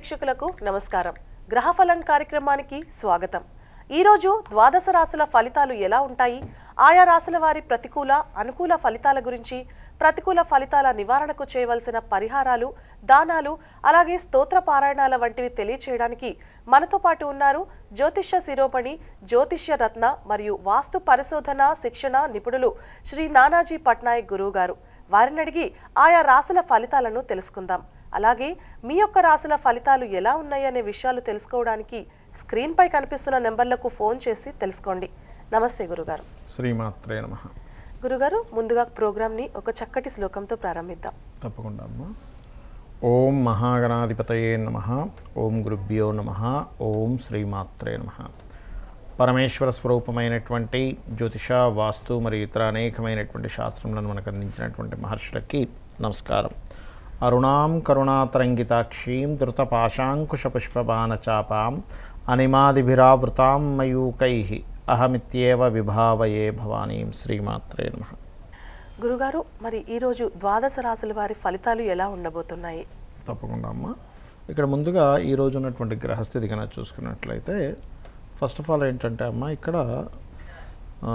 వీక్షకులకు నమస్కారం గ్రహఫలం కార్యక్రమానికి స్వాగతం ఈరోజు ద్వాదశ రాశుల ఫలితాలు ఎలా ఉంటాయి ఆయా రాశుల వారి ప్రతికూల అనుకూల ఫలితాల గురించి ప్రతికూల ఫలితాల నివారణకు చేయవలసిన పరిహారాలు దానాలు అలాగే స్తోత్ర పారాయణాల వంటివి తెలియచేయడానికి మనతో పాటు ఉన్నారు జ్యోతిష్య శిరోమణి జ్యోతిష్య రత్న మరియు వాస్తు పరిశోధన శిక్షణ నిపుణులు శ్రీ నానాజీ పట్నాయక్ గురువు గారు వారిని అడిగి ఆయా రాసుల ఫలితాలను తెలుసుకుందాం అలాగే మీ యొక్క రాసుల ఫలితాలు ఎలా ఉన్నాయి అనే విషయాలు తెలుసుకోవడానికి స్క్రీన్పై కనిపిస్తున్న నెంబర్లకు ఫోన్ చేసి తెలుసుకోండి నమస్తే గురుగారు శ్రీమాత్రే నమ గురుగారు ముందుగా ప్రోగ్రామ్ని ఒక చక్కటి శ్లోకంతో ప్రారంభిద్దాం తప్పకుండా అమ్మా ఓం మహాగణాధిపతయే నమ ఓం గురుభ్యో నమ ఓం శ్రీమాత్రే నమ పరమేశ్వర స్వరూపమైనటువంటి జ్యోతిష వాస్తు మరియు ఇతర అనేకమైనటువంటి శాస్త్రములను మనకు అందించినటువంటి మహర్షులకి నమస్కారం అరుణాం కరుణాతరంగితాక్షీం ధృతపాశాంకుశపుష్పబాణచాపాం అనిమాదిభిరావృతాం మయూకై అహమిత్యేవ విభావయే భవానీం శ్రీమాత్రే నమ గురుగారు మరి ఈరోజు ద్వాదశ రాశుల వారి ఫలితాలు ఎలా ఉండబోతున్నాయి తప్పకుండా అమ్మ ఇక్కడ ముందుగా ఈ రోజు ఉన్నటువంటి గ్రహస్థితి కనుక చూసుకున్నట్లయితే ఫస్ట్ ఆఫ్ ఆల్ ఏంటంటే అమ్మ ఇక్కడ ఆ,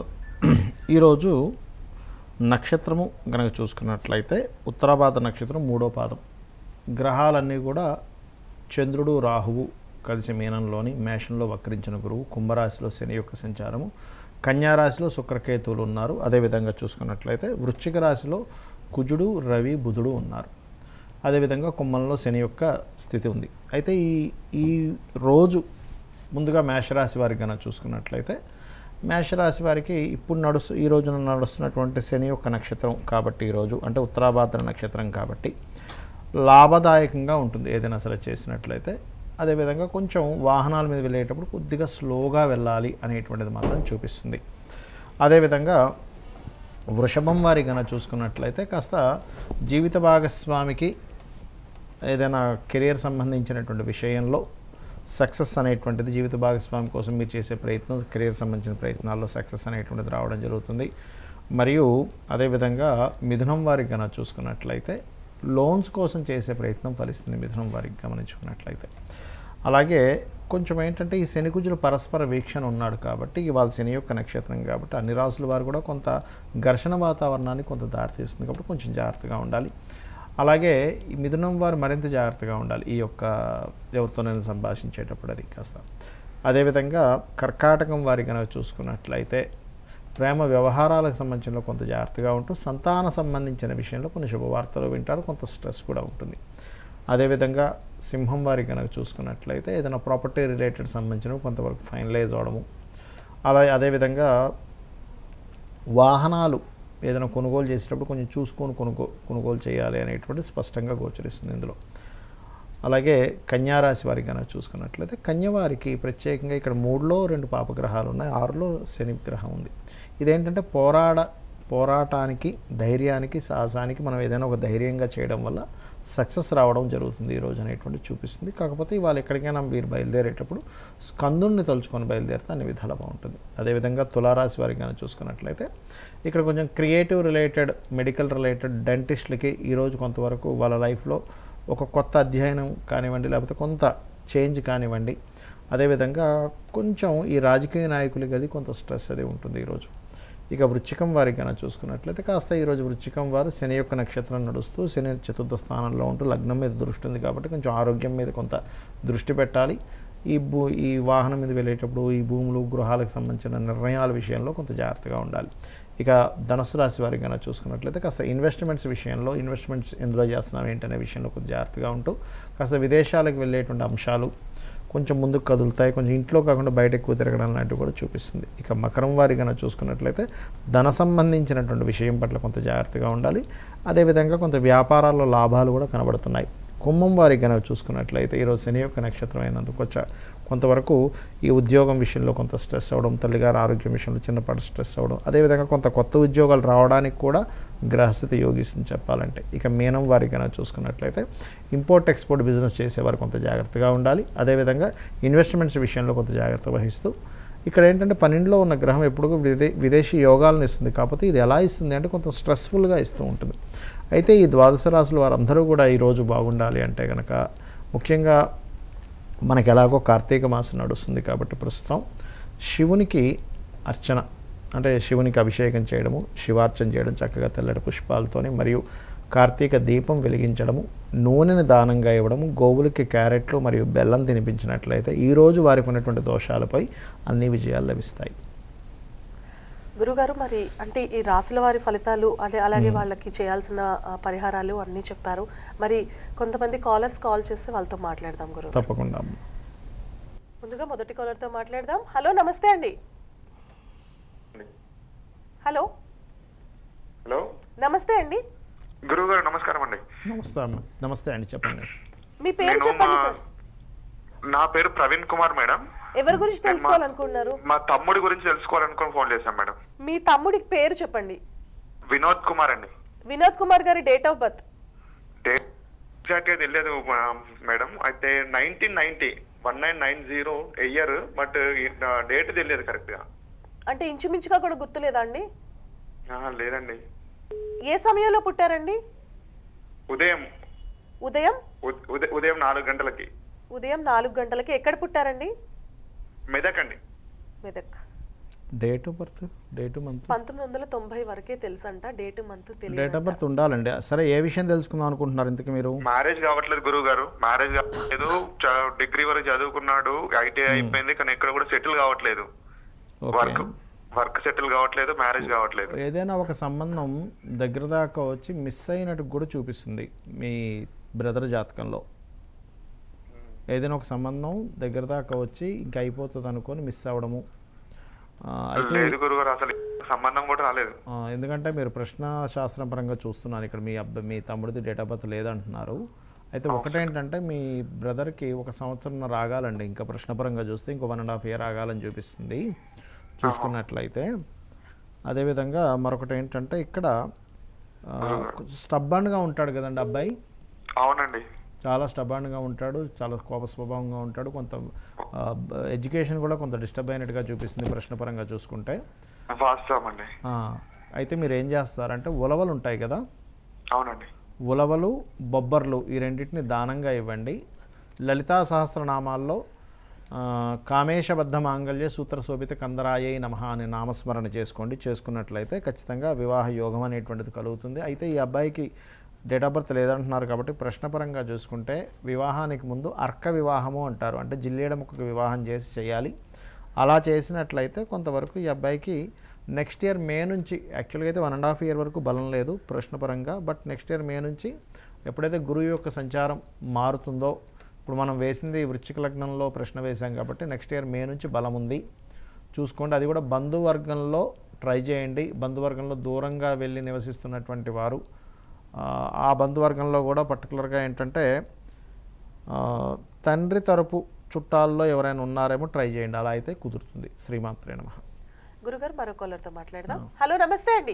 ఈరోజు నక్షత్రము కనుక చూసుకున్నట్లయితే ఉత్తరాభాద నక్షత్రం మూడో పాదం గ్రహాలన్నీ కూడా చంద్రుడు రాహువు కలిసి మీనంలోని మేషంలో వక్రించిన గురువు కుంభరాశిలో శని యొక్క సంచారము కన్యారాశిలో శుక్రకేతువులు ఉన్నారు అదేవిధంగా చూసుకున్నట్లయితే వృశ్చిక రాశిలో కుజుడు రవి బుధుడు ఉన్నారు అదేవిధంగా కుంభంలో శని యొక్క స్థితి ఉంది అయితే ఈ ఈ రోజు ముందుగా మేషరాశి వారికి కనుక చూసుకున్నట్లయితే మేషరాశి వారికి ఇప్పుడు నడుస్తు ఈ రోజున నడుస్తున్నటువంటి శని యొక్క నక్షత్రం కాబట్టి ఈరోజు అంటే ఉత్తరాభాద్ర నక్షత్రం కాబట్టి లాభదాయకంగా ఉంటుంది ఏదైనా సరే చేసినట్లయితే అదేవిధంగా కొంచెం వాహనాల మీద వెళ్ళేటప్పుడు కొద్దిగా స్లోగా వెళ్ళాలి అనేటువంటిది మాత్రం చూపిస్తుంది అదేవిధంగా వృషభం వారి కనుక చూసుకున్నట్లయితే కాస్త జీవిత భాగస్వామికి ఏదైనా కెరియర్ సంబంధించినటువంటి విషయంలో సక్సెస్ అనేటువంటిది జీవిత భాగస్వామి కోసం మీరు చేసే ప్రయత్నం కెరియర్ సంబంధించిన ప్రయత్నాల్లో సక్సెస్ అనేటువంటిది రావడం జరుగుతుంది మరియు అదేవిధంగా మిథునం వారికి కనుక చూసుకున్నట్లయితే లోన్స్ కోసం చేసే ప్రయత్నం ఫలిస్తుంది మిథునం వారికి గమనించుకున్నట్లయితే అలాగే కొంచెం ఏంటంటే ఈ శనికుజులు పరస్పర వీక్షణ ఉన్నాడు కాబట్టి ఇవాళ శని యొక్క నక్షత్రం కాబట్టి అన్ని రాసుల వారు కూడా కొంత ఘర్షణ వాతావరణాన్ని కొంత దారితీస్తుంది కాబట్టి కొంచెం జాగ్రత్తగా ఉండాలి అలాగే ఈ మిథునం వారు మరింత జాగ్రత్తగా ఉండాలి ఈ యొక్క ఎవరితోనైనా సంభాషించేటప్పుడు అది కాస్త అదేవిధంగా కర్కాటకం వారి కనుక చూసుకున్నట్లయితే ప్రేమ వ్యవహారాలకు సంబంధించిన కొంత జాగ్రత్తగా ఉంటూ సంతాన సంబంధించిన విషయంలో కొన్ని శుభవార్తలు వింటారు కొంత స్ట్రెస్ కూడా ఉంటుంది అదేవిధంగా సింహం వారి కనుక చూసుకున్నట్లయితే ఏదైనా ప్రాపర్టీ రిలేటెడ్ సంబంధించినవి కొంతవరకు ఫైనలైజ్ అవడము అలా అదేవిధంగా వాహనాలు ఏదైనా కొనుగోలు చేసేటప్పుడు కొంచెం చూసుకొని కొనుగో కొనుగోలు చేయాలి అనేటువంటి స్పష్టంగా గోచరిస్తుంది ఇందులో అలాగే కన్యారాశి వారికి కనుక చూసుకున్నట్లయితే కన్యవారికి ప్రత్యేకంగా ఇక్కడ మూడులో రెండు పాపగ్రహాలు ఉన్నాయి ఆరులో శని గ్రహం ఉంది ఇదేంటంటే పోరాడ పోరాటానికి ధైర్యానికి సాహసానికి మనం ఏదైనా ఒక ధైర్యంగా చేయడం వల్ల సక్సెస్ రావడం జరుగుతుంది ఈ రోజు అనేటువంటి చూపిస్తుంది కాకపోతే ఇవాళ ఎక్కడికైనా మీరు బయలుదేరేటప్పుడు స్కందుని తలుచుకొని బయలుదేరితే అన్ని విధాలు బాగుంటుంది అదేవిధంగా తులారాశి వారికి కనుక చూసుకున్నట్లయితే ఇక్కడ కొంచెం క్రియేటివ్ రిలేటెడ్ మెడికల్ రిలేటెడ్ డెంటిస్ట్లకి ఈరోజు కొంతవరకు వాళ్ళ లైఫ్లో ఒక కొత్త అధ్యయనం కానివ్వండి లేకపోతే కొంత చేంజ్ కానివ్వండి అదేవిధంగా కొంచెం ఈ రాజకీయ నాయకులకి అది కొంత స్ట్రెస్ అది ఉంటుంది ఈరోజు ఇక వృచ్చికం వారికి కనుక చూసుకున్నట్లయితే కాస్త ఈరోజు వృచ్చికం వారు శని యొక్క నక్షత్రం నడుస్తూ శని చతుర్థ స్థానంలో ఉంటూ లగ్నం మీద దృష్టి ఉంది కాబట్టి కొంచెం ఆరోగ్యం మీద కొంత దృష్టి పెట్టాలి ఈ భూ ఈ వాహనం మీద వెళ్ళేటప్పుడు ఈ భూములు గృహాలకు సంబంధించిన నిర్ణయాల విషయంలో కొంత జాగ్రత్తగా ఉండాలి ఇక ధనుసు రాశి వారికి కనుక చూసుకున్నట్లయితే కాస్త ఇన్వెస్ట్మెంట్స్ విషయంలో ఇన్వెస్ట్మెంట్స్ ఎందులో చేస్తున్నాం ఏంటనే విషయంలో కొంచెం జాగ్రత్తగా ఉంటూ కాస్త విదేశాలకు వెళ్ళేటువంటి అంశాలు కొంచెం ముందుకు కదులుతాయి కొంచెం ఇంట్లో కాకుండా బయట ఎక్కువ తిరగడం లాంటివి కూడా చూపిస్తుంది ఇక మకరం వారి కనుక చూసుకున్నట్లయితే ధన సంబంధించినటువంటి విషయం పట్ల కొంత జాగ్రత్తగా ఉండాలి అదేవిధంగా కొంత వ్యాపారాల్లో లాభాలు కూడా కనబడుతున్నాయి కుంభం వారి కనుక చూసుకున్నట్లయితే ఈరోజు శని యొక్క నక్షత్రం అయినందుకు కొంచెం కొంతవరకు ఈ ఉద్యోగం విషయంలో కొంత స్ట్రెస్ అవ్వడం తల్లిగారి ఆరోగ్యం విషయంలో చిన్నపాటి స్ట్రెస్ అవ్వడం అదేవిధంగా కొంత కొత్త ఉద్యోగాలు రావడానికి కూడా గ్రహస్థితి యోగిస్తుంది చెప్పాలంటే ఇక మీనం వారికి కనుక చూసుకున్నట్లయితే ఇంపోర్ట్ ఎక్స్పోర్ట్ బిజినెస్ చేసేవారు కొంత జాగ్రత్తగా ఉండాలి అదేవిధంగా ఇన్వెస్ట్మెంట్స్ విషయంలో కొంత జాగ్రత్త వహిస్తూ ఇక్కడ ఏంటంటే పన్నెండులో ఉన్న గ్రహం ఎప్పుడు విదే విదేశీ యోగాలను ఇస్తుంది కాకపోతే ఇది ఎలా ఇస్తుంది అంటే కొంత స్ట్రెస్ఫుల్గా ఇస్తూ ఉంటుంది అయితే ఈ ద్వాదశ రాశులు వారందరూ కూడా ఈరోజు బాగుండాలి అంటే కనుక ముఖ్యంగా మనకి ఎలాగో కార్తీక మాసం నడుస్తుంది కాబట్టి ప్రస్తుతం శివునికి అర్చన అంటే శివునికి అభిషేకం చేయడము శివార్చన చేయడం చక్కగా తెల్లటి పుష్పాలతోని మరియు కార్తీక దీపం వెలిగించడము నూనెని దానంగా ఇవ్వడము గోవులకి క్యారెట్లు మరియు బెల్లం తినిపించినట్లయితే ఈరోజు వారికి ఉన్నటువంటి దోషాలపై అన్ని విజయాలు లభిస్తాయి గురుగారు మరి అంటే ఈ రాసుల వారి ఫలితాలు అంటే అలాగే వాళ్ళకి చేయాల్సిన ఆ, పరిహారాలు అన్నీ చెప్పారు మరి కొంతమంది కాలర్స్ కాల్ చేస్తే వాళ్ళతో మాట్లాడదాం గురు తప్పకుండా ముందుగా మొదటి కాలర్తో మాట్లాడదాం హలో నమస్తే అండి హలో హలో నమస్తే అండి గురువు గారు నమస్కారం అండి నమస్తే అమ్మ నమస్తే అండి చెప్పండి మీ పేరు నేను చెప్పండి మా- సార్ నా పేరు ప్రవీణ్ కుమార్ మేడం ఎవరి గురించి నేను మా- తెలుసుకోవాలనుకుంటున్నారు మా తమ్ముడి గురించి తెలుసుకోవాలనుకుని ఫోన్ చేశాం మేడం మీ తమ్ముడి పేరు చెప్పండి వినోద్ కుమార్ అండి వినోద్ కుమార్ గారి date of birth date exact గా తెలియదు మా- మేడం అయితే nineteen ninety one nine nine zero year but date తెలియదు కరెక్ట్ గా అంటే ఇంచుమించుగా కూడా గుర్తులేదా అండి ఆహా, లేదండి ఏ సమయంలో పుట్టారండి ఉదయం ఉదయం ఉ- ఉద- ఉదయం నాలుగు గంటలకి ఉదయం నాలుగు గంటలకి ఎక్కడ పుట్టారండి మెదక్ అండి Medak date of birth date month పంతొమ్మిది వందల తొంభై వరకే తెలుసంట డేట్ మంత్ డేట్ తెలియదు ఆఫ్ బర్త్ ఉండాలండి సరే ఏ విషయం తెలుసుకుందాం అనుకుంటున్నారు ఇంతకు మీరు మ్యారేజ్ కావట్లేదు గురువు గారు మ్యారేజ్ కావట్లేదు చ- డిగ్రీ వరకు చదువుకున్నాడు ఐటీఐ అయిపోయింది కానీ ఎక్కడ కూడా సెటిల్ కావట్లేదు ఓకే వర్క్ వర్క్ సెటిల్ కావట్లేదు మ్యారేజ్ కావట్లేదు ఏదైనా ఒక సంబంధం దగ్గర దాకా వచ్చి మిస్ అయినట్టు కూడా చూపిస్తుంది మీ బ్రదర్ జాతకంలో ఏదైనా ఒక సంబంధం దగ్గర దాకా వచ్చి ఇంకా అయిపోతుంది అనుకొని మిస్ అవ్వడము ఆ, అయితే లేదు గురుగారు అసలు సంబంధం కూడా రాలేదు ఆ, ఎందుకంటే మీరు ప్రశ్న శాస్త్రం పరంగా చూస్తున్నాను ఇక్కడ మీ అబ్బాయి మీ తమ్ముడిది డేట్ ఆఫ్ బర్త్ లేదంటున్నారు అయితే ఒకటేంటంటే మీ బ్రదర్కి ఒక సంవత్సరం రాగాలండి ఇంకా ప్రశ్నపరంగా చూస్తే ఇంకో వన్ అండ్ హాఫ్ ఇయర్ ఆగాలని చూపిస్తుంది చూసుకున్నట్లయితే అదేవిధంగా మరొకటి ఏంటంటే ఇక్కడ స్టబ్బండ్గా ఉంటాడు కదండి అబ్బాయి అవునండి చాలా స్టబాన్గా ఉంటాడు చాలా కోప స్వభావంగా ఉంటాడు కొంత ఎడ్యుకేషన్ కూడా కొంత డిస్టర్బ్ అయినట్టుగా చూపిస్తుంది ప్రశ్నపరంగా చూసుకుంటే వాస్తవం అండి ఆ, అయితే మీరు ఏం చేస్తారంటే ఉలవలు ఉంటాయి కదా అవునండి ఉలవలు బొబ్బర్లు ఈ రెండింటిని దానంగా ఇవ్వండి లలితా సహస్రనామాల్లో ఆ, కామేశబద్ధ మాంగళ్య సూత్ర శోభిత కందరాయే నమః అనే నామస్మరణ చేసుకోండి చేసుకున్నట్లయితే ఖచ్చితంగా వివాహ యోగం అనేటువంటిది కలుగుతుంది అయితే ఈ అబ్బాయికి డేట్ ఆఫ్ బర్త్ లేదంటున్నారు కాబట్టి ప్రశ్నపరంగా చూసుకుంటే వివాహానికి ముందు అర్క వివాహము అంటారు అంటే జిల్లేడముకు వివాహం చేసి చేయాలి అలా చేసినట్లయితే కొంతవరకు ఈ అబ్బాయికి నెక్స్ట్ ఇయర్ మే నుంచి యాక్చువల్గా అయితే వన్ అండ్ హాఫ్ ఇయర్ వరకు బలం లేదు ప్రశ్నపరంగా బట్ నెక్స్ట్ ఇయర్ మే నుంచి ఎప్పుడైతే గురువు యొక్క సంచారం మారుతుందో ఇప్పుడు మనం వేసింది వృశ్చిక లగ్నంలో ప్రశ్న వేశాం కాబట్టి నెక్స్ట్ ఇయర్ మే నుంచి బలం ఉంది చూసుకోండి అది కూడా బంధువర్గంలో ట్రై చేయండి బంధువర్గంలో దూరంగా వెళ్ళి నివసిస్తున్నటువంటి వారు ఆ, ఆ బంధువర్గంలో కూడా పర్టికులర్గా ఏంటంటే ఆ, తండ్రి తరపు చుట్టాల్లో ఎవరైనా ఉన్నారేమో ట్రై చేయండి అలా అయితే కుదురుతుంది శ్రీమాత్రే నమ గురుగారు మరో కాలర్తో మాట్లాడదాం హలో నమస్తే అండి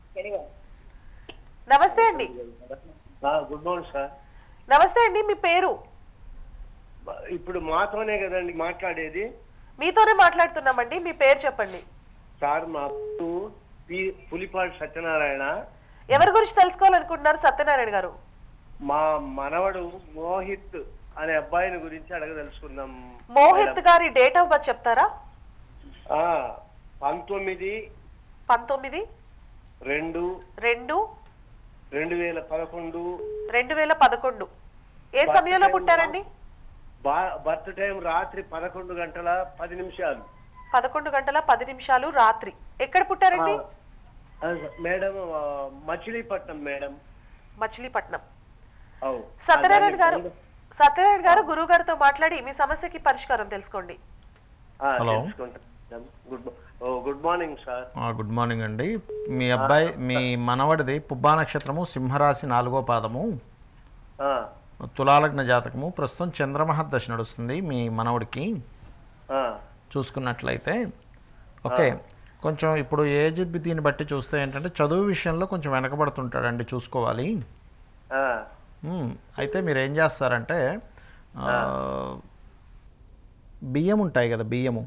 నమస్తే అండి గుడ్ మార్నింగ్ సార్ నమస్తే అండి మీ పేరు ఇప్పుడు మాతోనే కదండి మాట్లాడేది మీతోనే మాట్లాడుతున్నామండి మీ పేరు చెప్పండి సార్ మా పేరు పి పులిపాటి సత్యనారాయణ ఎవరి గురించి తెలుసుకోవాలనుకుంటున్నారు సత్యనారాయణ గారు మా మనవడు మోహిత్ అనే అబ్బాయిని గురించి అడగదలుచుకుందాం మోహిత్ గారి డేట్ ఆఫ్ బర్త్ చెప్తారా ఆ, పంతొమ్మిది పంతొమ్మిది రెండు రెండు రెండు వేల పదకొండు రెండు వేల పదకొండు ఏ సమయంలో పుట్టారండి బా- బర్త్ టైం రాత్రి పదకొండు గంటల పది నిమిషాలు పదకొండు గంటల పది నిమిషాలు రాత్రి ఎక్కడ పుట్టారండి ఆ, మేడం ఆ, మచిలీపట్నం మేడం మచిలీపట్నం అవు సత్యనారాయణ గారు సత్యనారాయణ గారు గురువు గారితో మాట్లాడి మీ సమస్యకి పరిష్కారం తెలుసుకోండి ఆ, హలో. తెలుసుకుంటాం మేడం. గుడ్ మా- ఓ, good morning sir good morning అండి మీ అబ్బాయి మీ మనవడిది పుబ్బా నక్షత్రము సింహరాశి నాలుగో పాదము ఆ, తులాలగ్న జాతకము ప్రస్తుతం చంద్రమహర్దశ నడుస్తుంది మీ మనవడికి ఆ, చూసుకున్నట్లయితే ఓకే కొంచెం ఇప్పుడు ఏజ్ దీన్ని బట్టి చూస్తే ఏంటంటే చదువు విషయంలో కొంచెం వెనకబడుతుంటాడండి చూసుకోవాలి ఆ, మ్మ్. అయితే మీరు ఏం చేస్తారంటే ఆ, బియ్యం ఉంటాయి కదా బియ్యము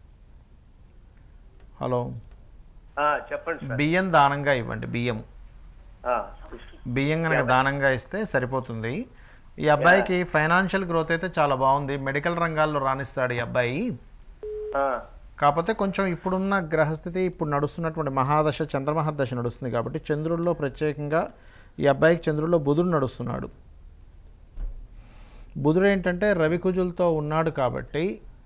హలో ఆ, చెప్పండి సార్ బియ్యం దానంగా ఇవ్వండి బియ్యం ఆ, బియ్యం కనుక దానంగా ఇస్తే సరిపోతుంది ఈ అబ్బాయికి ఫైనాన్షియల్ గ్రోత్ అయితే చాలా బాగుంది మెడికల్ రంగాల్లో రాణిస్తాడు ఈ అబ్బాయి ఆ, కాకపోతే కొంచెం ఇప్పుడున్న గ్రహస్థితి ఇప్పుడు నడుస్తున్నటువంటి మహాదశ చంద్రమహాదశ నడుస్తుంది కాబట్టి చంద్రుల్లో ప్రత్యేకంగా ఈ అబ్బాయికి చంద్రుల్లో బుధుడు నడుస్తున్నాడు బుధుడు ఏంటంటే రవికుజులతో ఉన్నాడు కాబట్టి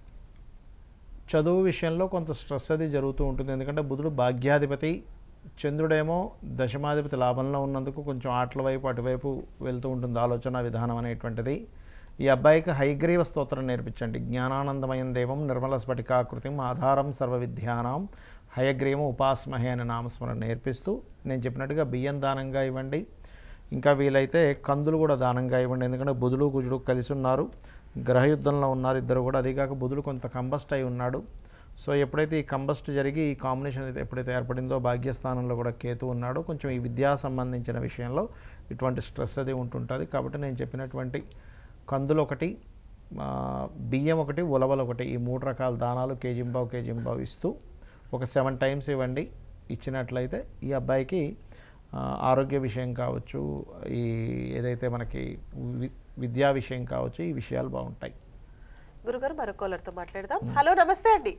చదువు విషయంలో కొంత స్ట్రెస్ అది జరుగుతూ ఉంటుంది ఎందుకంటే బుధుడు భాగ్యాధిపతి చంద్రుడేమో దశమాధిపతి లాభంలో ఉన్నందుకు కొంచెం ఆటల వైపు అటువైపు వెళ్తూ ఉంటుంది ఆలోచన విధానం అనేటువంటిది ఈ అబ్బాయికి హైగ్రీవ స్తోత్రం నేర్పించండి జ్ఞానానందమయం దేవం నిర్మల స్ఫటికాకృతిం ఆధారం సర్వ విద్యానాం హయగ్రీవం ఉపాస్మహే అనే నామస్మరణ నేర్పిస్తూ నేను చెప్పినట్టుగా బియ్యం దానంగా ఇవ్వండి ఇంకా వీలైతే కందులు కూడా దానంగా ఇవ్వండి ఎందుకంటే బుధుడు కుజుడు కలిసి ఉన్నారు గ్రహయుద్ధంలో ఉన్నారు ఇద్దరు కూడా అదిగాక బుధుడు కొంత కంబస్ట్ అయి ఉన్నాడు సో ఎప్పుడైతే ఈ కంబస్ట్ జరిగి ఈ కాంబినేషన్ అయితే ఎప్పుడైతే ఏర్పడిందో భాగ్యస్థానంలో కూడా కేతు ఉన్నాడో కొంచెం ఈ విద్యా సంబంధించిన విషయంలో ఇటువంటి స్ట్రెస్ అది ఉంటుంటుంది కాబట్టి నేను చెప్పినటువంటి కందులు ఒకటి ఆ, బియ్యం ఒకటి ఉలవలు ఒకటి ఈ మూడు రకాల దానాలు కేజింబావు కేజింబావు ఇస్తూ ఒక సెవెన్ టైమ్స్ ఇవ్వండి ఇచ్చినట్లయితే ఈ అబ్బాయికి ఆ, ఆరోగ్య విషయం కావచ్చు ఈ ఏదైతే మనకి వి- విద్యా విషయం కావచ్చు ఈ విషయాలు బాగుంటాయి గురుగారు మరో కాలర్తో మాట్లాడదాం హలో నమస్తే అండి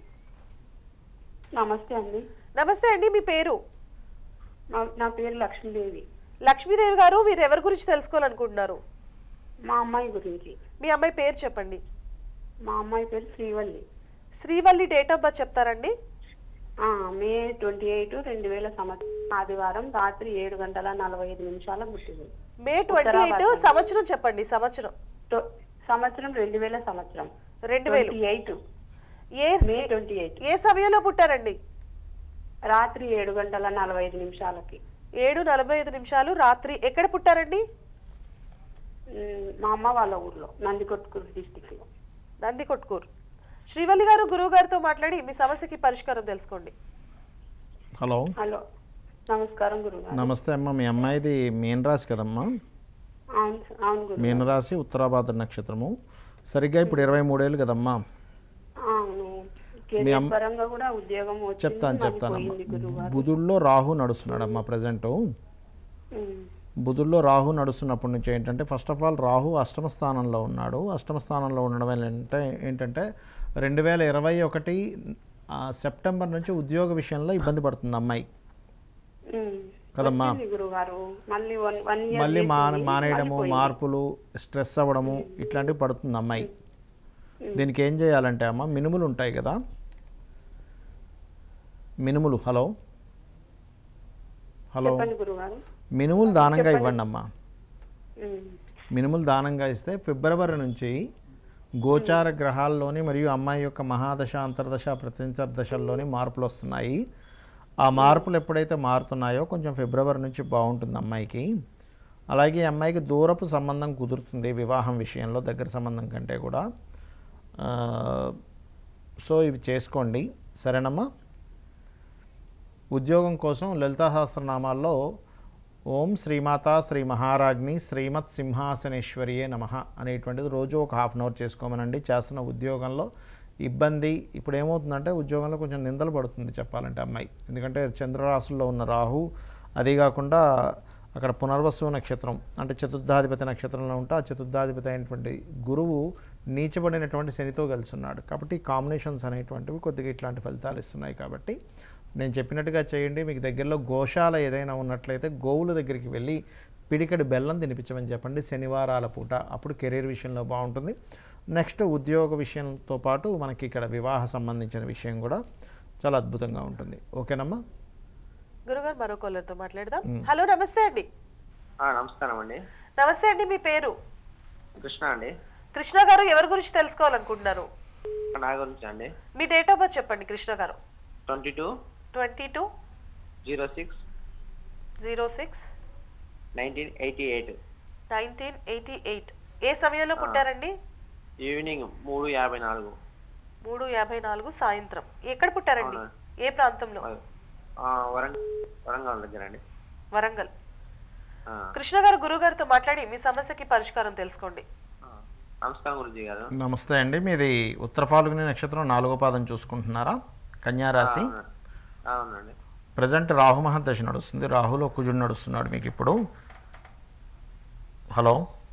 నమస్తే అండి నమస్తే అండి మీ పేరు నా- నా పేరు లక్ష్మీదేవి లక్ష్మీదేవి గారు మీరు ఎవరి గురించి తెలుసుకోవాలనుకుంటున్నారు మా అమ్మాయి గురించి మీ అమ్మాయి పేరు చెప్పండి మా అమ్మాయి పేరు Srivalli Srivalli date of birth చెప్తారండి ఆ, మే ట్వంటీ ఎయిట్ రెండు వేల సంవత్సరం ఆదివారం రాత్రి ఏడు గంటల నలభై ఐదు నిమిషాల పుట్టింది మే ట్వంటీ ఎయిట్ సంవత్సరం చెప్పండి సంవత్సరం టో- సంవత్సరం రెండు వేల సంవత్సరం రెండు వేలు ట్వంటీ ఎయిట్ ఏ మే ట్వంటీ ఎయిట్ ఏ సమయంలో పుట్టారండి రాత్రి ఏడు గంటల నలభై ఐదు నిమిషాలకి ఏడు నలభై ఐదు నిమిషాలు రాత్రి ఎక్కడ పుట్టారండి ఉమ్, మా అమ్మ వాళ్ళ ఊర్లో నందికొట్కూరు డిస్టిక్ లో నంది కొట్కూరు శ్రీవల్లి గారు గురువు గారితో మాట్లాడి మీ సమస్యకి పరిష్కారం తెలుసుకోండి హలో హలో నమస్కారం గురుగారు నమస్తే అమ్మ మీ అమ్మాయిది మీన రాశి కదమ్మా అవును సార్, అవును గురు మీన రాశి ఉత్తరాభాద్ర నక్షత్రము సరిగ్గా ఇప్పుడు ఇరవై మూడేళ్ళు కదమ్మా అవును కెరీర్ పరంగా కూడా ఉద్యోగం వచ్చింది చెప్తాను మళ్ళీ చెప్తానమ్మా పోయింది గురుగారు బుధుల్లో రాహు నడుస్తున్నాడమ్మా ప్రజెంటు ఉమ్, బుధుల్లో రాహు నడుస్తున్నప్పటి నుంచి ఏంటంటే ఫస్ట్ ఆఫ్ ఆల్ రాహు అష్టమ స్థానంలో ఉన్నాడు అష్టమ స్థానంలో ఉండడం వల్ల ఏంటంటే ఏంటంటే రెండు వేల ఇరవై ఒకటి ఆ, సెప్టెంబర్ నుంచి ఉద్యోగ విషయంలో ఇబ్బంది పడుతుంది అమ్మాయి ఉమ్. కదమ్మా వచ్చింది గురుగారు మళ్ళీ వన్ వన్ ఇయర్ మళ్ళీ మా చేసింది, మానేయడము మళ్ళీ పోయింది. మార్పులు స్ట్రెస్ అవ్వడము ఇట్లాంటివి పడుతుంది అమ్మాయి దీనికి ఏం చేయాలంటే అమ్మ మినుములు ఉంటాయి కదా మినుములు హలో హలో చెప్పండి గురుగారు మినుములు దానంగా ఇవ్వండి అమ్మా ఉమ్, మినుములు దానంగా ఇస్తే ఫిబ్రవరి నుంచి గోచార గ్రహాల్లోని మరియు అమ్మాయి యొక్క మహాదశ అంతర్దశ ప్రత్యంతర దశల్లోని మార్పులు వస్తున్నాయి ఆ మార్పులు ఎప్పుడైతే మారుతున్నాయో కొంచెం ఫిబ్రవరి నుంచి బాగుంటుంది అమ్మాయికి అలాగే ఈ అమ్మాయికి దూరపు సంబంధం కుదురుతుంది వివాహం విషయంలో దగ్గర సంబంధం కంటే కూడా ఆ, సో ఇవి చేసుకోండి సరేనమ్మా ఉద్యోగం కోసం లలితా సహస్రనామాల్లో ఓం శ్రీమాత శ్రీ మహారాజ్ని శ్రీమత్ సింహాసనేశ్వరియే నమ అనేటువంటిది రోజు ఒక హాఫ్ అన్ అవర్ చేసుకోమనండి చేస్తున్న ఉద్యోగంలో ఇబ్బంది ఇప్పుడు ఏమవుతుందంటే ఉద్యోగంలో కొంచెం నిందలు పడుతుంది చెప్పాలంటే అమ్మాయి ఎందుకంటే చంద్రరాశుల్లో ఉన్న రాహు అది కాకుండా అక్కడ పునర్వసు నక్షత్రం అంటే చతుర్థాధిపతి నక్షత్రంలో ఉంటే ఆ చతుర్థాధిపతి అయినటువంటి గురువు నీచబడినటువంటి శనితో కలిసి ఉన్నాడు కాబట్టి ఈ కాంబినేషన్స్ అనేటువంటివి కొద్దిగా ఇట్లాంటి ఫలితాలు ఇస్తున్నాయి కాబట్టి నేను చెప్పినట్టుగా చేయండి మీకు దగ్గరలో గోశాల ఏదైనా ఉన్నట్లయితే గోవుల దగ్గరికి వెళ్ళి పిడికడి బెల్లం తినిపించమని చెప్పండి శనివారాల పూట అప్పుడు కెరీర్ విషయంలో బాగుంటుంది నెక్స్ట్ ఉద్యోగ విషయంతో పాటు మనకి ఇక్కడ వివాహ సంబంధించిన విషయం కూడా చాలా అద్భుతంగా ఉంటుంది ఓకేనమ్మా గురుగారు మరో కాలర్తో మాట్లాడదాం హలో నమస్తే అండి ఆ, నమస్కారం అండి నమస్తే అండి మీ పేరు కృష్ణ అండి కృష్ణ గారు ఎవరి గురించి తెలుసుకోవాలనుకుంటున్నారు నా గురించి అండి మీ డేట్ ఆఫ్ బర్త్ చెప్పండి కృష్ణ గారు twenty two twenty two zero six zero six nineteen eighty eight nineteen eighty eight ఏ సమయంలో పుట్టారండి ఈవినింగ్ మూడు యాభై నాలుగు మూడు యాభై నాలుగు సాయంత్రం ఎక్కడ పుట్టారండి అవునా. ఏ ప్రాంతంలో ఆ, వరంగ వరంగల్ దగ్గర అండి వరంగల్ ఆ, కృష్ణ గారు గురువు గారితో మాట్లాడి మీ సమస్యకి పరిష్కారం తెలుసుకోండి ఆ. నమస్కారం గురుజీ గారు నమస్తే అండి మీది ఉత్తర ఫాల్గుని నక్షత్రం నాలుగో పాదం చూసుకుంటున్నారా కన్యారాశి అవునా. అవునండి ప్రజెంట్ రాహు మహర్దశ నడుస్తుంది రాహులో కుజుడు నడుస్తున్నాడు మీకు ఇప్పుడు హలో ఆ,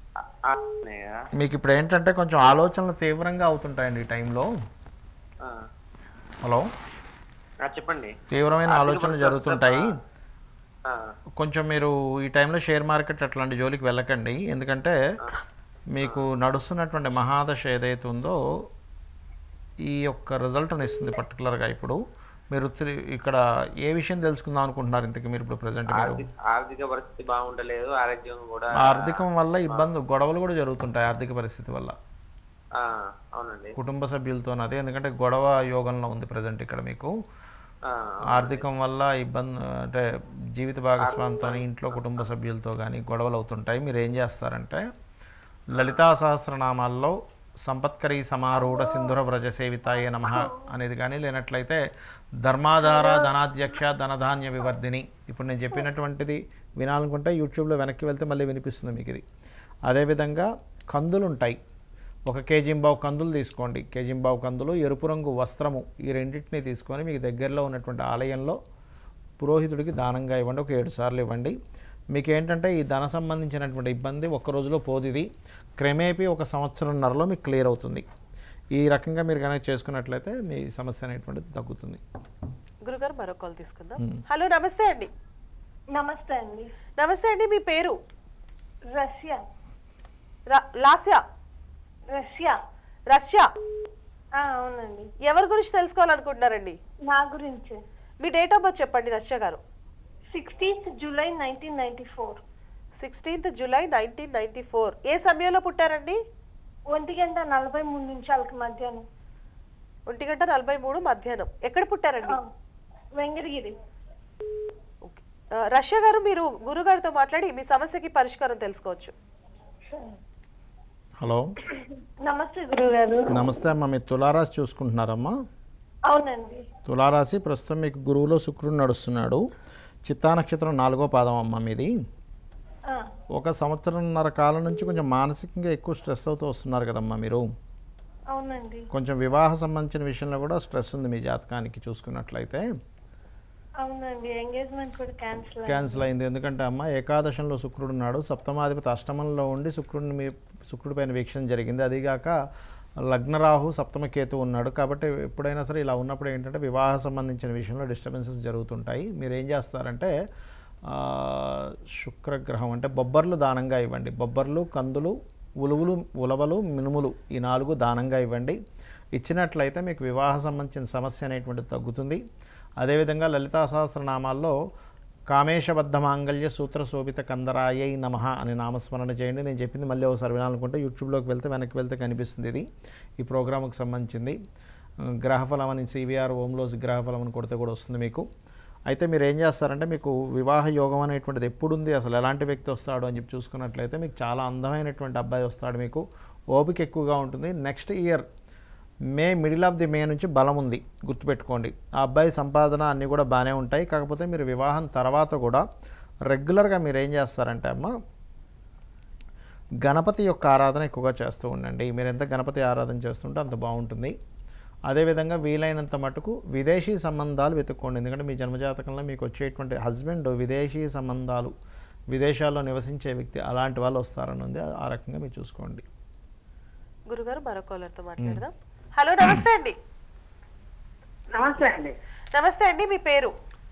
ఆ, ఉన్నాయి కదా మీకు ఇప్పుడు ఏంటంటే కొంచెం ఆలోచనలు తీవ్రంగా అవుతుంటాయండి ఈ టైంలో ఆ. హలో ఆ, చెప్పండి తీవ్రమైన ఆర్థిక ఆలోచనలు పరిస్థితులు జరుగుతుంటాయి ఆ, కొంచెం మీరు ఈ టైంలో షేర్ మార్కెట్ అట్లాంటి జోలికి వెళ్ళకండి ఎందుకంటే మీకు నడుస్తున్నటువంటి మహాదశ ఏదైతే ఉందో ఈ యొక్క రిజల్ట్ని ఇస్తుంది పర్టికులర్గా ఇప్పుడు మీరు త్రి- ఇక్కడ ఏ విషయం తెలుసుకుందాం అనుకుంటున్నారు ఇంతకీ మీరు ఇప్పుడు ప్రజెంట్ మీరు ఆర్థిక ఆర్థిక పరిస్థితి బాగుండలేదు ఆరోగ్యం కూడా ఆర్థికం వల్ల ఇబ్బంది గొడవలు కూడా జరుగుతుంటాయి ఆర్థిక పరిస్థితి వల్ల ఆ, అవునండి కుటుంబ సభ్యులతో అదే ఎందుకంటే గొడవ యోగంలో ఉంది ప్రజెంట్ ఇక్కడ మీకు ఆ, ఆర్థికం వల్ల ఇబ్బంది అంటే జీవిత భాగస్వామితో ఇంట్లో కుటుంబ సభ్యులతో కానీ గొడవలు అవుతుంటాయి మీరు ఏం చేస్తారంటే లలితా సహస్రనామాల్లో సంపత్కరీ సమారూఢ సింధుర వ్రజ సేవితాయే నమ అనేది కానీ లేనట్లయితే ధర్మాధార ధనాధ్యక్ష ధనధాన్య వివర్ధిని ఇప్పుడు నేను చెప్పినటువంటిది వినాలనుకుంటే యూట్యూబ్లో వెనక్కి వెళ్తే మళ్ళీ వినిపిస్తుంది మీకు ఇది అదేవిధంగా కందులు ఉంటాయి ఒక కేజీంబావు కందులు తీసుకోండి కేజీంబావు కందులు ఎరుపు రంగు వస్త్రము ఈ రెండింటిని తీసుకొని మీకు దగ్గరలో ఉన్నటువంటి ఆలయంలో పురోహితుడికి దానంగా ఇవ్వండి ఒక ఏడు సార్లు ఇవ్వండి మీకు ఏంటంటే ఈ ధన సంబంధించినటువంటి ఇబ్బంది ఒక్క రోజులో పోదు ఇది క్రమేపీ ఒక సంవత్సరంన్నరలో మీకు క్లియర్ అవుతుంది ఈ రకంగా మీరు కనుక చేసుకున్నట్లయితే మీ సమస్య అనేటువంటిది తగ్గుతుంది గురుగారు మరో కాల్ తీసుకుందాం హలో నమస్తే అండి నమస్తే అండి నమస్తే అండి మీ పేరు రష్యా రా- లాస్యా రష్యా రష్యా ఆ, అవునండి ఎవరి గురించి తెలుసుకోవాలనుకుంటున్నారండి నా గురించి మీ డేట్ ఆఫ్ బర్త్ చెప్పండి రష్యా గారు sixteenth July nineteen ninety four sixteenth July nineteen ninety four ఏ సమయంలో పుట్టారండి ఒంటి గంట నలభై మూడు నిమిషాలకి మధ్యాహ్నం ఒంటి గంట నలభై మూడు మధ్యాహ్నం ఎక్కడ పుట్టారండి ఆ, వెంకటగిరి ఓకే. ఆ, రష్యా గారు మీరు గురుగారితో మాట్లాడి మీ సమస్యకి పరిష్కారం తెలుసుకోవచ్చు హలో నమస్తే గురుగారు నమస్తే అమ్మ మీ తులారాశి చూసుకుంటున్నారమ్మా అవునండి తులారాశి ప్రస్తుతం మీకు గురువులో శుక్రుడు నడుస్తున్నాడు చిత్తా నక్షత్రం నాలుగో పాదం అమ్మ మీది ఆ, ఒక సంవత్సరంన్నర కాలం నుంచి కొంచెం మానసికంగా ఎక్కువ స్ట్రెస్ అవుతూ వస్తున్నారు కదమ్మా మీరు అవునండి కొంచెం వివాహ సంబంధించిన విషయంలో కూడా స్ట్రెస్ ఉంది మీ జాతకానికి చూసుకున్నట్లయితే అవునండి ఎంగేజ్మెంట్ కూడా క్యాన్సిల్ క్యాన్సిల్ అయింది ఎందుకంటే అమ్మ ఏకాదశంలో శుక్రుడు ఉన్నాడు సప్తమాధిపతి అష్టమంలో ఉండి శుక్రుడిని మీ శుక్రుడి పైన వీక్షణ జరిగింది అదిగాక లగ్నరాహు సప్తమ కేతు ఉన్నాడు కాబట్టి ఎప్పుడైనా సరే ఇలా ఉన్నప్పుడు ఏంటంటే వివాహ సంబంధించిన విషయంలో డిస్టర్బెన్సెస్ జరుగుతుంటాయి మీరు ఏం చేస్తారంటే ఆ, శుక్రగ్రహం అంటే బొబ్బర్లు దానంగా ఇవ్వండి బొబ్బర్లు కందులు ఉలువులు ఉలవలు మినుములు ఈ నాలుగు దానంగా ఇవ్వండి ఇచ్చినట్లయితే మీకు వివాహ సంబంధించిన సమస్య అనేటువంటిది తగ్గుతుంది అదేవిధంగా లలితా సహస్రనామాల్లో కామేశబద్ధ మాంగళ్య సూత్ర శోభిత కందరాయై నమ అని నామస్మరణ చేయండి నేను చెప్పింది మళ్ళీ ఒకసారి వినాలనుకుంటే యూట్యూబ్లోకి వెళ్తే వెనక్కి వెళ్తే కనిపిస్తుంది ఇది ఈ ప్రోగ్రామ్కి సంబంధించింది గ్రహఫలం అని సివిఆర్ ఓంలోస్ గ్రహఫలం అని కొడితే కూడా వస్తుంది మీకు అయితే మీరు ఏం చేస్తారంటే మీకు వివాహ యోగం అనేటువంటిది ఎప్పుడుంది అసలు ఎలాంటి వ్యక్తి వస్తాడు అని చెప్పి చూసుకున్నట్లయితే మీకు చాలా అందమైనటువంటి అబ్బాయి వస్తాడు మీకు ఓపిక ఎక్కువగా ఉంటుంది next year May middle of the May నుంచి బలం ఉంది గుర్తుపెట్టుకోండి ఆ అబ్బాయి సంపాదన అన్నీ కూడా బాగానే ఉంటాయి కాకపోతే మీరు వివాహం తర్వాత కూడా రెగ్యులర్గా మీరు ఏం చేస్తారంటే అమ్మ గణపతి యొక్క ఆరాధన ఎక్కువగా చేస్తూ ఉండండి మీరు ఎంత గణపతి ఆరాధన చేస్తుంటే అంత బాగుంటుంది అదేవిధంగా వీలైనంత మటుకు విదేశీ సంబంధాలు వెతుక్కోండి ఎందుకంటే మీ జన్మజాతకంలో మీకు వచ్చేటువంటి హస్బెండ్ విదేశీ సంబంధాలు విదేశాల్లో నివసించే వ్యక్తి అలాంటి వాళ్ళు వస్తారని ఉంది ఆ రకంగా మీరు చూసుకోండి గురుగారు మరో కాలర్తో మాట్లాడదాం హలో నమస్తే అండి నమస్తే అండి నమస్తే అండి మీ పేరు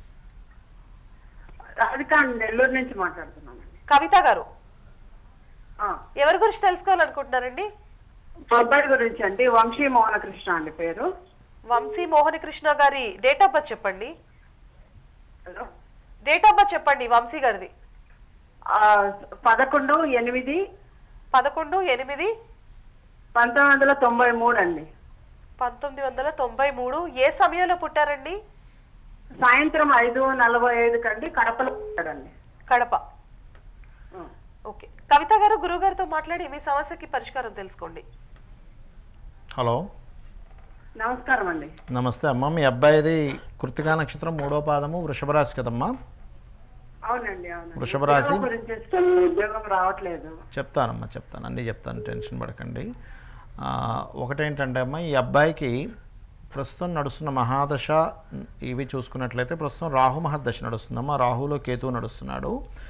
రాధిక నెల్లూరు నుంచి మాట్లాడుతున్నానండి కవిత గారు ఆ, ఎవరి గురించి తెలుసుకోవాలనుకుంటున్నారండి అబ్బాయి గురించి అండి వంశీ మోహనకృష్ణ అండి పేరు వంశీ మోహన కృష్ణ గారి డేట్ ఆఫ్ బర్త్ చెప్పండి హలో. డేట్ ఆఫ్ బర్త్ చెప్పండి వంశీ గారిది ఆ, పదకొండు ఎనిమిది పదకొండు ఎనిమిది పంతొమ్మిది వందల తొంభై మూడు అండి పంతొమ్మిది వందల తొంభై మూడు ఏ సమయంలో పుట్టారండి సాయంత్రం ఐదు నలభై ఐదు కండి కడపలో ఉంటాడండి కడప ఓకే కవిత గారు గురువు గారితో మాట్లాడి మీ సమస్యకి పరిష్కారం తెలుసుకోండి హలో నమస్కారం అండి నమస్తే అమ్మ మీ అబ్బాయిది కృతికా నక్షత్రం మూడో పాదము వృషభ రాశి కదమ్మా అవునండి అవునండి వృషభ రాశి? ఉద్యోగం గురించి ఇస్తాను, ఉద్యోగం రావట్లేదు చెప్తానమ్మా చెప్తాను అన్నీ చెప్తాను టెన్షన్ పడకండి ఆ, ఒకటేంటంటే అమ్మ ఈ అబ్బాయికి ప్రస్తుతం నడుస్తున్న మహాదశ ఇవి చూసుకున్నట్లయితే ప్రస్తుతం రాహు మహర్దశ నడుస్తుందమ్మా రాహులో కేతువు నడుస్తున్నాడు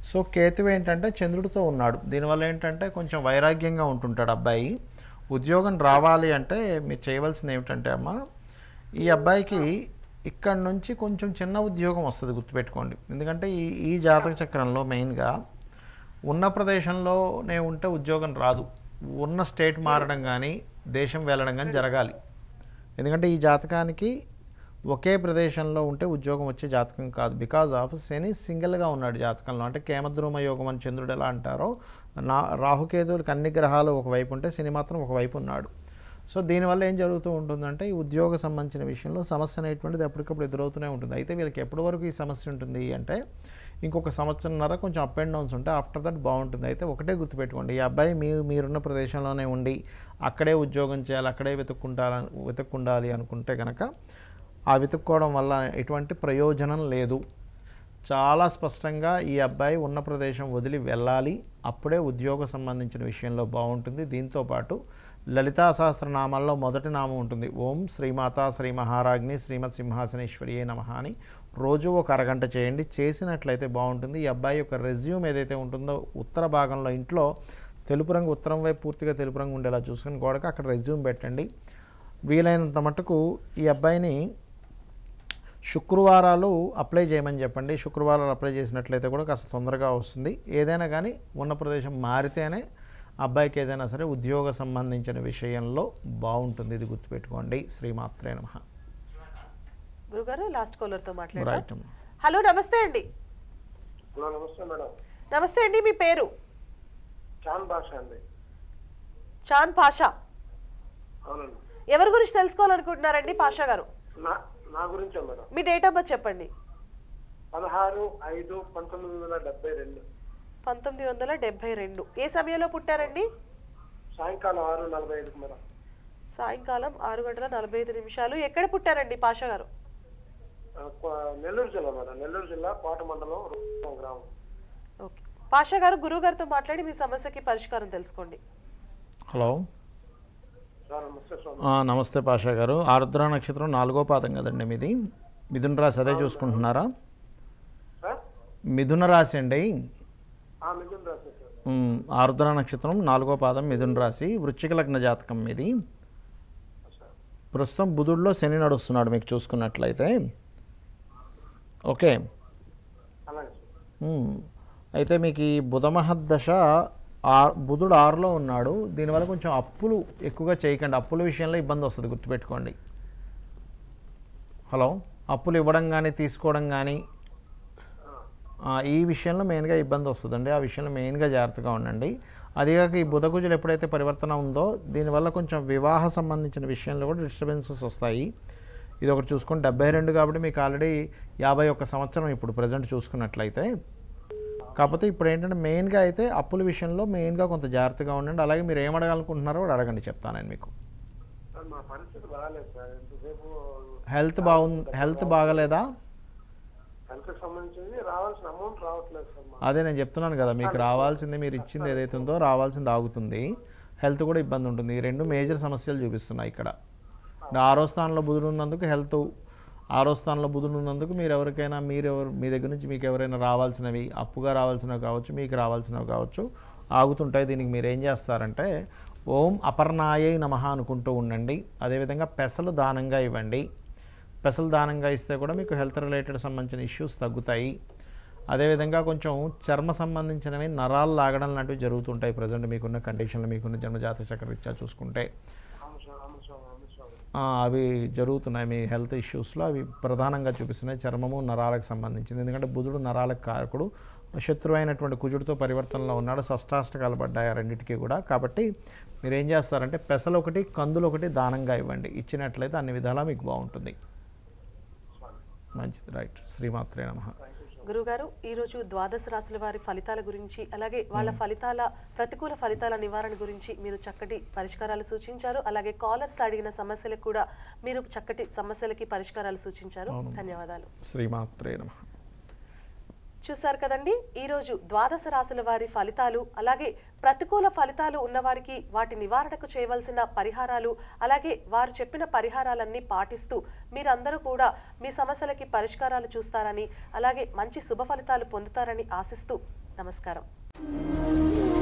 సో కేతు ఏంటంటే చంద్రుడితో ఉన్నాడు దీనివల్ల ఏంటంటే కొంచెం వైరాగ్యంగా ఉంటుంటాడు అబ్బాయి ఉద్యోగం రావాలి అంటే మీరు చేయవలసింది ఏమిటంటే అమ్మ ఈ అబ్బాయికి ఇక్కడ నుంచి కొంచెం చిన్న ఉద్యోగం వస్తుంది గుర్తుపెట్టుకోండి ఎందుకంటే ఈ ఈ జాతక చక్రంలో మెయిన్గా ఉన్న ప్రదేశంలోనే ఉంటే ఉద్యోగం రాదు ఉన్న స్టేట్ మారడం కానీ దేశం వెళ్ళడం కానీ జరగాలి ఎందుకంటే ఈ జాతకానికి ఒకే ప్రదేశంలో ఉంటే ఉద్యోగం వచ్చే జాతకం కాదు బికాజ్ ఆఫ్ శని సింగిల్గా ఉన్నాడు జాతకంలో అంటే కేమద్రుమ యోగం అని చంద్రుడు ఎలా అంటారో నా రాహుకేతువులకు అన్ని గ్రహాలు ఒకవైపు ఉంటే శని మాత్రం ఒకవైపు ఉన్నాడు సో దీనివల్ల ఏం జరుగుతూ ఉంటుందంటే ఈ ఉద్యోగ సంబంధించిన విషయంలో సమస్య అనేటువంటిది ఎప్పటికప్పుడు ఎదురవుతూనే ఉంటుంది అయితే వీళ్ళకి ఎప్పటి వరకు ఈ సమస్య ఉంటుంది అంటే ఇంకొక సంవత్సరంన్నర కొంచెం అప్ అండ్ డౌన్స్ ఉంటాయి ఆఫ్టర్ దట్ బాగుంటుంది అయితే ఒకటే గుర్తుపెట్టుకోండి ఈ అబ్బాయి మీ మీరున్న ప్రదేశంలోనే ఉండి అక్కడే ఉద్యోగం చేయాలి అక్కడే వెతుక్కుంటాలని వెతుక్కుండాలి అనుకుంటే కనుక ఆ వెతుక్కోవడం వల్ల ఎటువంటి ప్రయోజనం లేదు చాలా స్పష్టంగా ఈ అబ్బాయి ఉన్న ప్రదేశం వదిలి వెళ్ళాలి అప్పుడే ఉద్యోగ సంబంధించిన విషయంలో బాగుంటుంది దీంతోపాటు లలితా సహస్రనామాల్లో మొదటి నామం ఉంటుంది ఓం శ్రీమాత శ్రీ మహారాజ్ని శ్రీమత్ సింహాసనేశ్వరియే నమ అని రోజు ఒక అరగంట చేయండి చేసినట్లయితే బాగుంటుంది ఈ అబ్బాయి యొక్క రెజ్యూమ్ ఏదైతే ఉంటుందో ఉత్తర భాగంలో ఇంట్లో తెలుపు రంగు ఉత్తరం వైపు పూర్తిగా తెలుపు రంగు ఉండేలా చూసుకుని గోడకు అక్కడ రెజ్యూమ్ పెట్టండి వీలైనంత మటుకు ఈ అబ్బాయిని శుక్రవారాలు అప్లై చేయమని చెప్పండి శుక్రవారాలు అప్లై చేసినట్లయితే కూడా కాస్త తొందరగా వస్తుంది ఏదైనా కానీ ఉన్న ప్రదేశం మారితేనే అబ్బాయికి ఏదైనా సరే ఉద్యోగ సంబంధించిన విషయంలో బాగుంటుంది ఇది గుర్తుపెట్టుకోండి శ్రీమాత్రే నమ గురుగారు లాస్ట్ కాలర్ తో రైట్ మాట్లాడతాం అమ్మా హలో నమస్తే అండి హలో నమస్తే మేడం నమస్తే అండి మీ పేరు చాన్ భాష అండి చాంద్ పాషా అవునండి ఎవరి గురించి తెలుసుకోవాలనుకుంటున్నారండి పాషా గారు నా నా గురించే మేడం మీ డేట్ ఆఫ్ బర్త్ చెప్పండి పదహారు ఐదు పంతొమ్మిది వందల డెబ్బై రెండు పంతొమ్మిది వందల డెబ్బై రెండు ఏ సమయంలో పుట్టారండి సాయంకాలం ఆరు నలభై ఐదుకి మేడం సాయంకాలం ఆరు గంటల నలభై ఐదు నిమిషాలు ఎక్కడ పుట్టారండి పాషా గారు ఆ, కొ- నెల్లూరు జిల్లా మేడం నెల్లూరు జిల్లా కోట మండలం రూపం గ్రామం ఓకే పాషా గారు గురువు గారితో మాట్లాడి మీ సమస్యకి పరిష్కారం తెలుసుకోండి హలో సార్ నమస్తే స్వామి ఆ, నమస్తే పాషా గారు ఆరుద్ర నక్షత్రం నాలుగో పాదం కదండి మీది మిథున రాశి అదే చూసుకుంటున్నారా సార్ మిథున రాశి అండి ఆ మిథున్ రాశి సార్ ఉమ్, ఆరుద్ర నక్షత్రం నాలుగో పాదం మిథున రాశి వృశ్చిక లగ్న జాతకం మీది ప్రస్తుతం బుధుడిలో శని నడుస్తున్నాడు మీకు చూసుకున్నట్లయితే ఓకే అలాగే సార్ ఉమ్, అయితే మీకు ఈ బుధ మహద్దశ ఆ బుధుడు ఆరులో ఉన్నాడు దీనివల్ల కొంచెం అప్పులు ఎక్కువగా చేయకండి అప్పుల విషయంలో ఇబ్బంది వస్తుంది గుర్తుపెట్టుకోండి హలో అప్పులు ఇవ్వడం కానీ తీసుకోవడం కానీ ఆ, ఈ విషయంలో మెయిన్గా ఇబ్బంది వస్తుందండి ఆ విషయంలో మెయిన్గా జాగ్రత్తగా ఉండండి అదిగాక ఈ బుధకుజులు ఎప్పుడైతే పరివర్తన ఉందో దీనివల్ల కొంచెం వివాహ సంబంధించిన విషయంలో కూడా డిస్టర్బెన్సెస్ వస్తాయి ఇది ఒకటి చూసుకొని డెబ్బై రెండు కాబట్టి మీకు ఆల్రెడీ యాభై ఒక్క సంవత్సరం ఇప్పుడు ప్రజెంట్ చూసుకున్నట్లయితే కాకపోతే ఇప్పుడు ఏంటంటే మెయిన్గా అయితే అప్పుల విషయంలో మెయిన్గా కొంత జాగ్రత్తగా ఉండండి అలాగే మీరు ఏం అడగాలనుకుంటున్నారో కూడా అడగండి చెప్తాను నేను మీకు సార్ మా పరిస్థితి బాగాలేదు సార్ ఎంతసేపు హెల్త్ బాగుంది హెల్త్ బాగలేదా హెల్త్ సంబంధించింది రావాల్సిన అమౌంట్ రావట్లేదు సార్ మా అదే నేను చెప్తున్నాను కదా మీకు రావాల్సింది మీరు ఇచ్చింది ఏదైతే ఉందో రావాల్సింది ఆగుతుంది హెల్త్ కూడా ఇబ్బంది ఉంటుంది ఈ రెండు మేజర్ సమస్యలు చూపిస్తున్నాయి ఇక్కడ ఆరో స్థానంలో బుధుడు ఉన్నందుకు హెల్త్ ఆరో స్థానంలో బుధుడు ఉన్నందుకు మీరు ఎవరికైనా మీరు ఎవరు మీ దగ్గర నుంచి మీకు ఎవరైనా రావాల్సినవి అప్పుగా రావాల్సినవి కావచ్చు మీకు రావాల్సినవి కావచ్చు ఆగుతుంటాయి దీనికి మీరు ఏం చేస్తారంటే ఓం అపర్ణాయై నమః అనుకుంటూ ఉండండి అదేవిధంగా పెసలు దానంగా ఇవ్వండి పెసలు దానంగా ఇస్తే కూడా మీకు హెల్త్ రిలేటెడ్ సంబంధించిన ఇష్యూస్ తగ్గుతాయి అదేవిధంగా కొంచెం చర్మ సంబంధించినవి నరాలు లాగడం లాంటివి జరుగుతుంటాయి ప్రజెంట్ మీకున్న కండిషన్లు మీకున్న జన్మజాతక చక్రరీత్యా చూసుకుంటే అవును సార్ అవును సార్ అవును సార్ ఆ, అవి జరుగుతున్నాయి మీ హెల్త్ ఇష్యూస్లో అవి ప్రధానంగా చూపిస్తున్నాయి చర్మము నరాలకు సంబంధించింది ఎందుకంటే బుధుడు నరాలకు కారకుడు శత్రువు అయినటువంటి కుజుడితో పరివర్తనలో ఉన్నాడు షష్టాష్టకాలు పడ్డాయి ఆ రెండింటికి కూడా కాబట్టి మీరు ఏం చేస్తారంటే పెసలు ఒకటి కందులు ఒకటి దానంగా ఇవ్వండి ఇచ్చినట్లయితే అన్ని విధాలా మీకు బాగుంటుంది మంచిది రైట్ శ్రీమాత్రే నమ గురుగారు ఈరోజు ద్వాదశ రాశుల వారి ఫలితాల గురించి అలాగే వాళ్ళ ఫలితాల ప్రతికూల ఫలితాల నివారణ గురించి మీరు చక్కటి పరిష్కారాలు సూచించారు అలాగే కాలర్స్ అడిగిన సమస్యలకు కూడా మీరు చక్కటి సమస్యలకి పరిష్కారాలు సూచించారు ధన్యవాదాలు శ్రీమాత్రే నమ చూశారు కదండి ఈరోజు ద్వాదశ రాశుల వారి ఫలితాలు అలాగే ప్రతికూల ఫలితాలు ఉన్నవారికి వాటి నివారణకు చేయవలసిన పరిహారాలు అలాగే వారు చెప్పిన పరిహారాలన్నీ పాటిస్తూ మీరందరూ కూడా మీ సమస్యలకి పరిష్కారాలు చూస్తారని అలాగే మంచి శుభ ఫలితాలు పొందుతారని ఆశిస్తూ నమస్కారం